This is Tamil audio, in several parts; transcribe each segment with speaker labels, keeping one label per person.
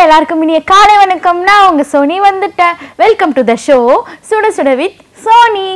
Speaker 1: எல்லாருக்கும் இனிய காலை வணக்கம் நான் உங்க சோனி வந்துட்டேன் வெல்கம் டு த ஷோ சுட சுட வித் சோனி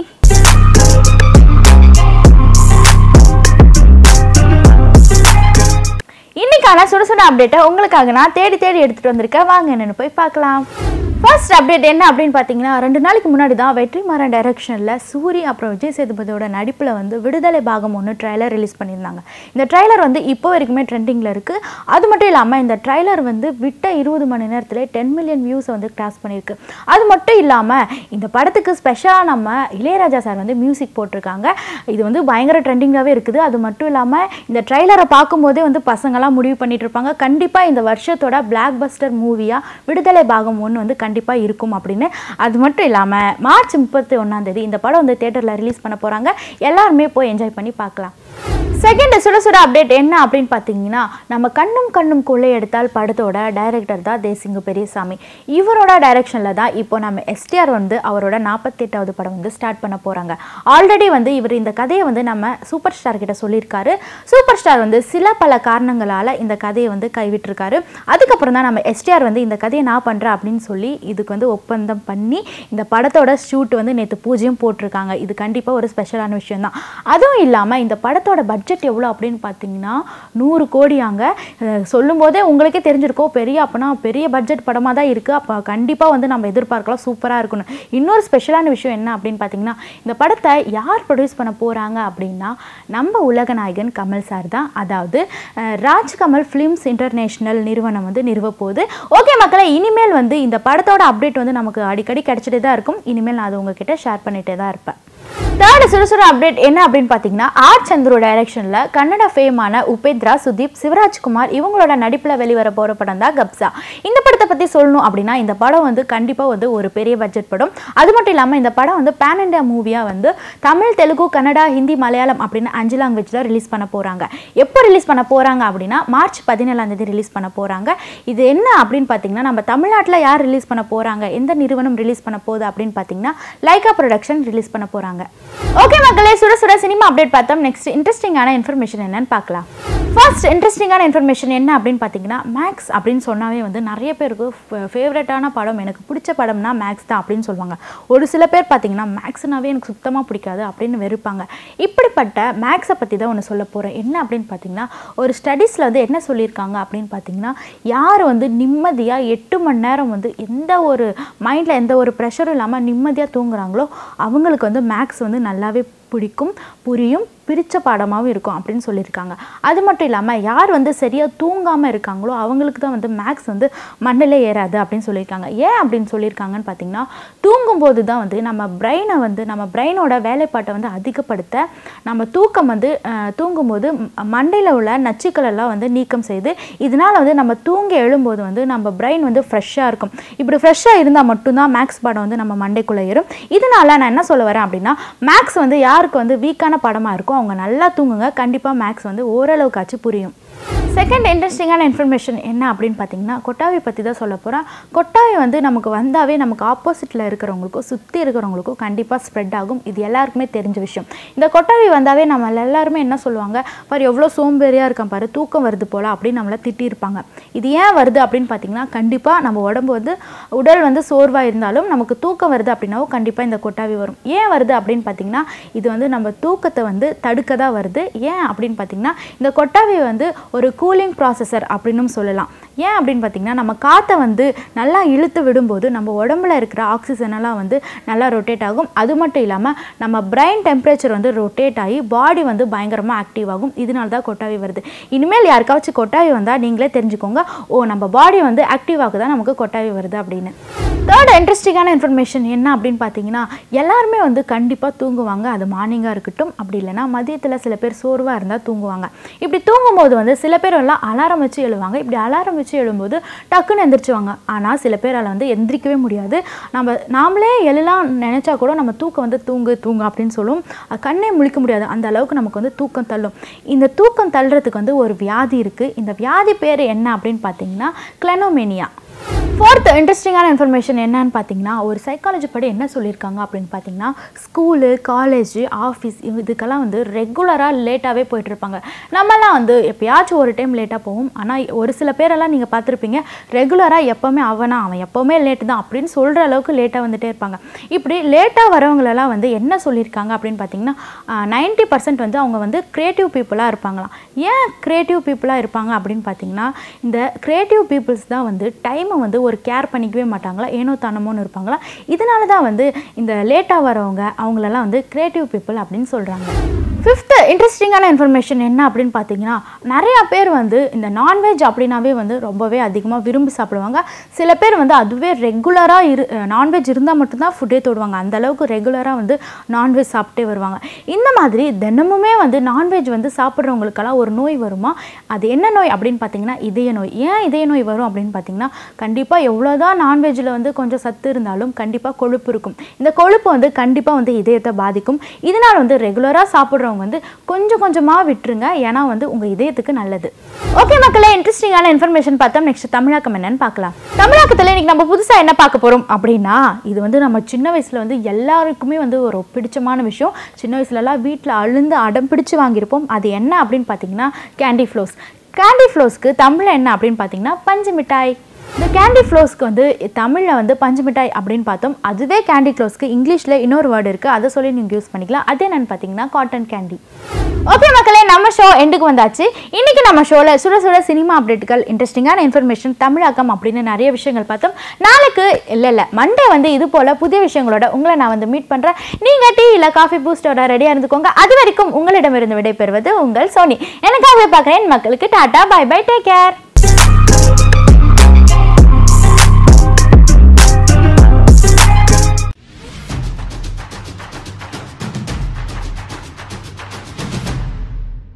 Speaker 1: இன்னைக்கான சுட சுட அப்டேட்டை உங்களுக்காக நான் தேடி தேடி எடுத்துட்டு வந்திருக்கேன் வாங்க என்னன்னு போய் பார்க்கலாம் ஃபர்ஸ்ட் அப்டேட் என்ன அப்படின்னு பார்த்தீங்கன்னா ரெண்டு நாளைக்கு முன்னாடி தான் வெற்றிமாறன் டைரக்ஷனில் சூரி அப்புறம் விஜய் சேதுபதியோட நடிப்பில் வந்து விடுதலை பாகம் ஒன்று ட்ரைலர் ரிலீஸ் பண்ணியிருந்தாங்க இந்த ட்ரைலர் வந்து இப்போ வரைக்குமே ட்ரெண்டிங்கில் இருக்குது அது மட்டும் இல்லாமல் இந்த ட்ரைலர் வந்து விட்ட இருபது மணி நேரத்தில் டென் மில்லியன் வியூஸை வந்து கிராஸ் பண்ணியிருக்கு அது மட்டும் இல்லாமல் இந்த படத்துக்கு ஸ்பெஷலாக நம்ம இளையராஜா சார் வந்து மியூசிக் போட்டிருக்காங்க இது வந்து பயங்கர ட்ரெண்டிங்காகவே இருக்குது அது மட்டும் இல்லாமல் இந்த ட்ரைலரை பார்க்கும்போதே வந்து பசங்களாம் முடிவு பண்ணிட்டு இருப்பாங்க கண்டிப்பாக இந்த வருஷத்தோட பிளாக் பஸ்டர் மூவியாக விடுதலை பாகம் ஒன்று வந்து கண்டிப்பாக இருக்கும் அப்படின்னு அது மட்டும் இல்லாமல் மார்ச் முப்பத்தி ஒன்றாந்தேதி இந்த படம் வந்து தேட்டரில் ரிலீஸ் பண்ண போகிறாங்க எல்லாருமே போய் என்ஜாய் பண்ணி பார்க்கலாம் செகண்ட் சுட சுட அப்டேட் என்ன அப்படின்னு பார்த்தீங்கன்னா நம்ம கண்ணும் கண்ணும் கொள்ளை எடுத்தால் படத்தோட டைரக்டர் தான் தேசிங்கு பெரியசாமி இவரோட டைரக்ஷனில் தான் இப்போ நம்ம எஸ்டிஆர் வந்து அவரோட நாற்பத்தெட்டாவது படம் வந்து ஸ்டார்ட் பண்ண போகிறாங்க ஆல்ரெடி வந்து இவர் இந்த கதையை வந்து நம்ம சூப்பர் ஸ்டார் கிட்ட சொல்லியிருக்காரு சூப்பர் ஸ்டார் வந்து சில பல காரணங்களால் இந்த கதையை வந்து கைவிட்டிருக்காரு அதுக்கப்புறம் தான் நம்ம எஸ்டிஆர் வந்து இந்த கதையை நான் பண்ணுறேன் அப்படின்னு சொல்லி இதுக்கு வந்து ஒப்பந்தம் பண்ணி இந்த படத்தோட ஷூட் வந்து நேற்று பூஜையும் போட்டிருக்காங்க இது கண்டிப்பாக ஒரு ஸ்பெஷலான விஷயம் தான் அதுவும் இல்லாமல் இந்த படத்தோட பட்ஜெட் எவ்வளோ அப்படின்னு பார்த்தீங்கன்னா நூறு கோடியாங்க அஹ் சொல்லும் போதே உங்களுக்கே தெரிஞ்சிருக்கோம் பெரிய அப்போனா பெரிய பட்ஜெட் படமாக தான் இருக்குது அப்போ கண்டிப்பாக வந்து நம்ம எதிர்பார்க்கலாம் சூப்பராக இருக்கணும் இன்னொரு ஸ்பெஷலான விஷயம் என்ன அப்படின்னு பார்த்தீங்கன்னா இந்த படத்தை யார் ப்ரொடியூஸ் பண்ண போகிறாங்க அப்படின்னா நம்ம உலக நாயகன் கமல் சார் தான் அதாவது அஹ், ராஜ் கமல் ஃபிலிம்ஸ் இன்டர்நேஷ்னல் நிறுவனம் வந்து நிறுவ போகுது ஓகே மக்களை இனிமேல் வந்து இந்த படத்தோட அப்டேட் வந்து நமக்கு அடிக்கடி கிடைச்சிட்டே தான் இருக்கும் இனிமேல் நான் அது உங்ககிட்ட ஷேர் பண்ணிட்டே தான் இருப்பேன் தேர்ட் சுறுசுறு அப்டேட் என்ன அப்படின்னு பார்த்தீங்கன்னா ஆர் சந்துரு டைரக்ஷனில் கன்னட ஃபேமான உபேத்ரா சுதீப் சிவராஜ்குமார் இவங்களோட நடிப்பில் வெளிவர போகிற படம் தான் கப்சா இந்த படத்தை பற்றி சொல்லணும் அப்படின்னா இந்த படம் வந்து கண்டிப்பாக வந்து ஒரு பெரிய பட்ஜெட் படம் அது மட்டும் இல்லாமல் இந்த படம் வந்து பேன் இண்டியா மூவியாக வந்து தமிழ் தெலுங்கு கன்னடா ஹிந்தி மலையாளம் அப்படின்னு அஞ்சு லாங்குவேஜில் ரிலீஸ் பண்ண போகிறாங்க எப்போ ரிலீஸ் பண்ண போகிறாங்க அப்படின்னா மார்ச் பதினேழாம் தேதி ரிலீஸ் பண்ண போகிறாங்க இது என்ன அப்படின்னு பார்த்தீங்கன்னா நம்ம தமிழ்நாட்டில் யார் ரிலீஸ் பண்ண போகிறாங்க எந்த நிறுவனம் ரிலீஸ் பண்ண போகுது அப்படின்னு பார்த்தீங்கன்னா லைகா ப்ரொடக்ஷன் ரிலீஸ் பண்ண போகிறாங்க ஓகே மக்களே சுட சுட சினிமா அப்டேட் பார்த்தோம் நெக்ஸ்ட் இன்ட்ரெஸ்டிங்கான இன்ஃபர்மேஷன் என்னன்னு பார்க்கலாம் ஃபர்ஸ்ட் இன்ட்ரெஸ்டிங்கான இன்ஃபர்மேஷன் என்ன அப்படின்னு பார்த்தீங்கன்னா மேக்ஸ் அப்படின்னு சொன்னாவே வந்து நிறைய பேருக்கு ஃபேவரட்டான படம் எனக்கு பிடிச்ச படம்னா மேக்ஸ் தான் அப்படின்னு சொல்லுவாங்க ஒரு சில பேர் பார்த்தீங்கன்னா மேக்ஸ்னாவே எனக்கு சுத்தமாக பிடிக்காது அப்படின்னு வெறுப்பாங்க இப்படிப்பட்ட மேக்ஸை பற்றி தான் ஒன்று சொல்ல போகிறேன் என்ன அப்படின்னு பார்த்தீங்கன்னா ஒரு ஸ்டடீஸில் வந்து என்ன சொல்லியிருக்காங்க அப்படின்னு பார்த்தீங்கன்னா யார் வந்து நிம்மதியாக எட்டு மணி நேரம் வந்து எந்த ஒரு மைண்டில் எந்த ஒரு ப்ரெஷரும் இல்லாமல் நிம்மதியாக தூங்குறாங்களோ அவங்களுக்கு வந்து மேக்ஸ் வந்து நல்லாவே பிடிக்கும் புரியும் பிரித்த பாடமாகவும் இருக்கும் அப்படின்னு சொல்லியிருக்காங்க அது மட்டும் இல்லாமல் யார் வந்து சரியாக தூங்காமல் இருக்காங்களோ அவங்களுக்கு தான் வந்து மேக்ஸ் வந்து மண்ணிலே ஏறாது அப்படின்னு சொல்லியிருக்காங்க ஏன் அப்படின்னு சொல்லியிருக்காங்கன்னு பார்த்தீங்கன்னா தூங்கும்போது தான் வந்து நம்ம பிரெயினை வந்து நம்ம பிரெயினோட வேலைப்பாட்டை வந்து அதிகப்படுத்த நம்ம தூக்கம் வந்து அஹ், தூங்கும்போது மண்டையில் உள்ள நச்சுக்கள் எல்லாம் வந்து நீக்கம் செய்து இதனால் வந்து நம்ம தூங்கி எழும்போது வந்து நம்ம பிரெயின் வந்து ஃப்ரெஷ்ஷாக இருக்கும் இப்படி ஃப்ரெஷ்ஷாக இருந்தால் மட்டும்தான் மேக்ஸ் பாடம் வந்து நம்ம மண்டைக்குள்ளே ஏறும் இதனால் நான் என்ன சொல்ல வரேன் அப்படின்னா மேக்ஸ் வந்து யாருக்கு வந்து வீக்கான பாடமாக இருக்கோ அவங்க நல்லா தூங்குங்க கண்டிப்பாக மேக்ஸ் வந்து ஓரளவுக்காச்சும் புரியும் செகண்ட் இன்ட்ரெஸ்டிங்கான இன்ஃபர்மேஷன் என்ன அப்படின்னு பார்த்தீங்கன்னா கொட்டாவி பற்றி தான் சொல்ல போகிறேன் கொட்டாவி வந்து நமக்கு வந்தாவே நமக்கு ஆப்போசிட்டில் இருக்கிறவங்களுக்கும் சுற்றி இருக்கிறவங்களுக்கும் கண்டிப்பாக ஸ்ப்ரெட் ஆகும் இது எல்லாருக்குமே தெரிஞ்ச விஷயம் இந்த கொட்டாவி வந்தாவே நம்ம எல்லாருமே என்ன சொல்லுவாங்க பாரு எவ்வளோ சோம்பேறியாக இருக்கான் பாரு தூக்கம் வருது போல் அப்படின்னு நம்மளை திட்டியிருப்பாங்க இது ஏன் வருது அப்படின்னு பார்த்தீங்கன்னா கண்டிப்பாக நம்ம உடம்பு வந்து உடல் வந்து சோர்வாக இருந்தாலும் நமக்கு தூக்கம் வருது அப்படின்னாவும் கண்டிப்பாக இந்த கொட்டாவி வரும் ஏன் வருது அப்படின்னு பார்த்தீங்கன்னா இது வந்து நம்ம தூக்கத்தை வந்து தடுக்க தான் வருது ஏன் அப்படின்னு பார்த்தீங்கன்னா இந்த கொட்டாவி வந்து ஒரு கூலிங் ப்ராசஸர் அப்படின்னும் சொல்லலாம் ஏன் அப்படின்னு பார்த்தீங்கன்னா நம்ம காற்றை வந்து நல்லா இழுத்து விடும்போது நம்ம உடம்புல இருக்கிற ஆக்சிஜன் எல்லாம் வந்து நல்லா ரொட்டேட் ஆகும் அது மட்டும் இல்லாமல் நம்ம பிரைன் டெம்பரேச்சர் வந்து ரொட்டேட் ஆகி பாடி வந்து பயங்கரமாக ஆக்டிவ் ஆகும் இதனால தான் கொட்டாவி வருது இனிமேல் யாருக்காச்சும் கொட்டாவி வந்தால் நீங்களே தெரிஞ்சுக்கோங்க ஓ நம்ம பாடி வந்து ஆக்டிவ் ஆகுதா நமக்கு கொட்டாவி வருது அப்படின்னு தேர்ட் இன்ட்ரெஸ்டிங்கான இன்ஃபர்மேஷன் என்ன அப்படின்னு பார்த்தீங்கன்னா எல்லாருமே வந்து கண்டிப்பாக தூங்குவாங்க அது மார்னிங்காக இருக்கட்டும் அப்படி இல்லைன்னா மதியத்தில் சில பேர் சோர்வாக இருந்தால் தூங்குவாங்க இப்படி தூங்கும்போது வந்து சில பேர் எல்லாம் அலாரம் வச்சு எழுவாங்க இப்படி அலாரம் வச்சு எழும்போது டக்குன்னு எந்திரிச்சுவாங்க ஆனால் சில பேரால் வந்து எந்திரிக்கவே முடியாது நம்ம நாமளே எழலாம் நினச்சா கூட நம்ம தூக்கம் வந்து தூங்கு தூங்கு அப்படின்னு சொல்லும் அது கண்ணே முழிக்க முடியாது அந்த அளவுக்கு நமக்கு வந்து தூக்கம் தள்ளும் இந்த தூக்கம் தள்ளுறதுக்கு வந்து ஒரு வியாதி இருக்குது இந்த வியாதி பேர் என்ன அப்படின்னு பார்த்தீங்கன்னா கிளனோமேனியா ஃபோர்த் இன்ட்ரெஸ்டிங்கான இன்ஃபர்மேஷன் என்னன்னு பார்த்தீங்கன்னா ஒரு சைக்காலஜி படி என்ன சொல்லியிருக்காங்க அப்படின்னு பார்த்தீங்கன்னா ஸ்கூலு காலேஜ் ஆஃபீஸ் இதுக்கெல்லாம் வந்து ரெகுலராக லேட்டாகவே போயிட்டுருப்பாங்க நம்மலாம் வந்து எப்பயாச்சும் ஒரு டைம் லேட்டாக போவோம் ஆனால் ஒரு சில பேரெல்லாம் நீங்கள் பார்த்துருப்பீங்க ரெகுலராக எப்போவுமே அவனா அவன் எப்போவுமே லேட்டு தான் அப்படின்னு சொல்கிற அளவுக்கு லேட்டாக வந்துட்டே இருப்பாங்க இப்படி லேட்டாக வரவங்களெல்லாம் வந்து என்ன சொல்லியிருக்காங்க அப்படின்னு பார்த்தீங்கன்னா நைன்ட்டி பர்சன்ட் வந்து அவங்க வந்து க்ரியேட்டிவ் பீப்புளாக இருப்பாங்களாம் ஏன் க்ரியேட்டிவ் பீப்புளாக இருப்பாங்க அப்படின்னு பார்த்தீங்கன்னா இந்த க்ரியேட்டிவ் பீப்புள்ஸ் தான் வந்து டைமை வந்து ஒரு கேர் பண்ணிக்கவே மாட்டாங்களா ஏனோ தானமோன்னு இருப்பாங்களா இதனால தான் வந்து இந்த லேட்டாக வரவங்க அவங்களெல்லாம் வந்து க்ரியேட்டிவ் பீப்புள் அப்படின்னு சொல்கிறாங்க ஃபிஃப்த்து இன்ட்ரெஸ்டிங்கான இன்ஃபர்மேஷன் என்ன அப்படின்னு பார்த்தீங்கன்னா நிறையா பேர் வந்து இந்த நான்வெஜ் அப்படின்னாவே வந்து ரொம்பவே அதிகமாக விரும்பி சாப்பிடுவாங்க சில பேர் வந்து அதுவே ரெகுலராக இரு நான்வெஜ் இருந்தால் மட்டும்தான் ஃபுட்டே தொடுவாங்க அந்த அளவுக்கு ரெகுலராக வந்து நான்வெஜ் சாப்பிட்டே வருவாங்க இந்த மாதிரி தினமுமே வந்து நான்வெஜ் வந்து சாப்பிட்றவங்களுக்கெல்லாம் ஒரு நோய் வருமா அது என்ன நோய் அப்படின்னு பார்த்தீங்கன்னா இதய நோய் ஏன் இதய நோய் வரும் அப்படின்னு பார்த்தீங்கன்னா கண்டிப்பாக எவ்வளோதான் நான்வெஜ்ஜில் வந்து கொஞ்சம் சத்து இருந்தாலும் கண்டிப்பாக கொழுப்பு இருக்கும் இந்த கொழுப்பு வந்து கண்டிப்பாக வந்து இதயத்தை பாதிக்கும் இதனால் வந்து ரெகுலராக சாப்பிட்றவங்க வந்து கொஞ்சம் கொஞ்சமாக விட்டுருங்க ஏன்னா வந்து உங்கள் இதயத்துக்கு நல்லது ஓகே மக்களே இன்ட்ரெஸ்டிங்கான இன்ஃபர்மேஷன் பார்த்தோம் நெக்ஸ்ட் தமிழாக்கம் என்னன்னு பார்க்கலாம் தமிழாக்கத்தில் இன்னைக்கு நம்ம புதுசாக என்ன பார்க்க போகிறோம் அப்படின்னா இது வந்து நம்ம சின்ன வயசில் வந்து எல்லாருக்குமே வந்து ஒரு பிடிச்சமான விஷயம் சின்ன வயசுலலாம் வீட்டில் அழுந்து அடம் பிடிச்சு வாங்கியிருப்போம் அது என்ன அப்படின்னு பார்த்தீங்கன்னா கேண்டி ஃப்ளோஸ் கேண்டி ஃப்ளோஸ்க்கு தமிழில் என்ன அப்படின்னு பார்த்தீங்கன்னா பஞ்சு மிட்டாய் இந்த கேண்டி ஃப்ளோஸ்க்கு வந்து தமிழில் வந்து பஞ்சு மிட்டாய் அப்படின்னு பார்த்தோம் அதுவே கேண்டி ஃப்ளோஸ்க்கு இங்கிலீஷில் இன்னொரு வேர்டு இருக்குது அதை சொல்லி நீங்கள் யூஸ் பண்ணிக்கலாம் அது என்னன்னு பார்த்தீங்கன்னா காட்டன் கேண்டி ஓகே மக்களே நம்ம ஷோ எண்டுக்கு வந்தாச்சு இன்னைக்கு நம்ம ஷோவில் சுட சுட சினிமா அப்டேட்டுகள் இன்ட்ரெஸ்டிங்கான இன்ஃபர்மேஷன் தமிழாக்கம் அப்படின்னு நிறைய விஷயங்கள் பார்த்தோம் நாளைக்கு இல்லை இல்லை மண்டே வந்து இது போல் புதிய விஷயங்களோட உங்களை நான் வந்து மீட் பண்ணுறேன் நீங்கள் டீ இல்லை காஃபி பூஸ்டோட ரெடியாக இருந்துக்கோங்க அது வரைக்கும் உங்களிடமிருந்து விடைபெறுவது உங்கள் சோனி எனக்காகவே பார்க்குறேன் மக்களுக்கு tata bye bye take care